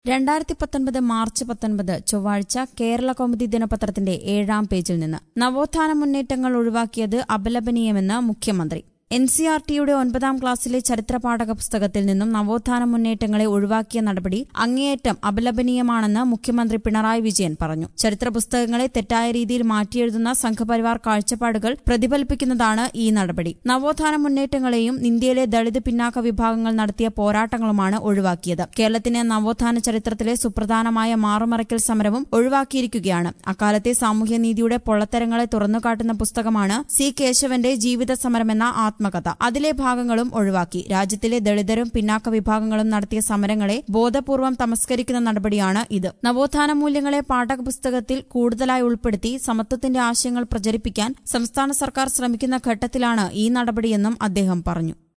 രണ്ടായിരത്തി പത്തൊൻപത് മാർച്ച് പത്തൊൻപത് ചൊവ്വാഴ്ച കേരള കൗമുദി ദിനപത്രത്തിന്റെ ഏഴാം പേജിൽ നിന്ന് നവോത്ഥാന മുന്നേറ്റങ്ങൾ ഒഴിവാക്കിയത് അപലപനീയമെന്ന് മുഖ്യമന്ത്രി എൻ സി ആർ ടിയുടെ ഒൻപതാം ക്ലാസ്സിലെ ചരിത്ര പാഠക പുസ്തകത്തിൽ നിന്നും നവോത്ഥാന മുന്നേറ്റങ്ങളെ ഒഴിവാക്കിയ നടപടി അങ്ങേയറ്റം അപലപനീയമാണെന്ന് മുഖ്യമന്ത്രി പിണറായി വിജയൻ പറഞ്ഞു ചരിത്ര പുസ്തകങ്ങളെ തെറ്റായ രീതിയിൽ മാറ്റിയെഴുതുന്ന സംഘപരിവാർ കാഴ്ചപ്പാടുകൾ പ്രതിഫലിപ്പിക്കുന്നതാണ് ഈ നടപടി നവോത്ഥാന മുന്നേറ്റങ്ങളെയും ഇന്ത്യയിലെ ദളിത് പിന്നാക്ക വിഭാഗങ്ങൾ നടത്തിയ പോരാട്ടങ്ങളുമാണ് ഒഴിവാക്കിയത് കേരളത്തിന്റെ നവോത്ഥാന ചരിത്രത്തിലെ സുപ്രധാനമായ മാറുമറയ്ക്കൽ സമരവും ഒഴിവാക്കിയിരിക്കുകയാണ് അക്കാലത്തെ സാമൂഹ്യനീതിയുടെ പൊള്ളത്തരങ്ങളെ തുറന്നുകാട്ടുന്ന പുസ്തകമാണ് സി കേശവന്റെ ജീവിത സമരമെന്ന ആത്മകഥ അതിലെ ഭാഗങ്ങളും ഒഴിവാക്കി രാജ്യത്തിലെ ദളിതരും പിന്നാക്ക വിഭാഗങ്ങളും നടത്തിയ സമരങ്ങളെ ബോധപൂർവം തമസ്കരിക്കുന്ന നടപടിയാണ് ഇത് നവോത്ഥാന മൂല്യങ്ങളെ പാഠപുസ്തകത്തിൽ കൂടുതലായി ഉൾപ്പെടുത്തി സമത്വത്തിന്റെ ആശയങ്ങൾ പ്രചരിപ്പിക്കാൻ സംസ്ഥാന സർക്കാർ ശ്രമിക്കുന്ന ഘട്ടത്തിലാണ് ഈ നടപടിയെന്നും അദ്ദേഹം പറഞ്ഞു